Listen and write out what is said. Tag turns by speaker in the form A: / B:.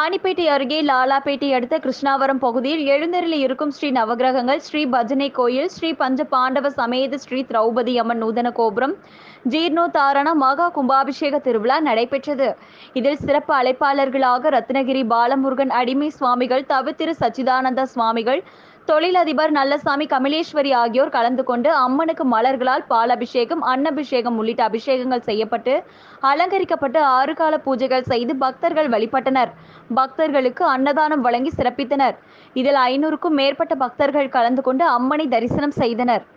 A: ராணிப்பேட்டை அருகே லாலாப்பேட்டை அடுத்த கிருஷ்ணாவரம் பகுதியில் எழுந்தருளி இருக்கும் ஸ்ரீ நவகிரகங்கள் ஸ்ரீ பஜனை கோயில் ஸ்ரீ பஞ்ச பாண்டவ சமேத ஸ்ரீ திரௌபதி அம்மன் நூதன கோபுரம் ஜீர்ணோத்தாரண மகா கும்பாபிஷேக திருவிழா நடைபெற்றது இதில் சிறப்பு அழைப்பாளர்களாக ரத்னகிரி பாலமுருகன் அடிமை சுவாமிகள் தவித்திரு சச்சிதானந்த சுவாமிகள் தொழிலதிபர் நல்லசாமி கமலேஸ்வரி ஆகியோர் கலந்து கொண்டு அம்மனுக்கு மலர்களால் பாலாபிஷேகம் அன்னபிஷேகம் உள்ளிட்ட அபிஷேகங்கள் செய்யப்பட்டு அலங்கரிக்கப்பட்டு ஆறு கால பூஜைகள் செய்து பக்தர்கள் வழிபட்டனர் பக்தர்களுக்கு அன்னதானம் வழங்கி சிறப்பித்தனர் இதில் ஐநூறுக்கும் மேற்பட்ட பக்தர்கள் கலந்து கொண்டு அம்மனை தரிசனம் செய்தனர்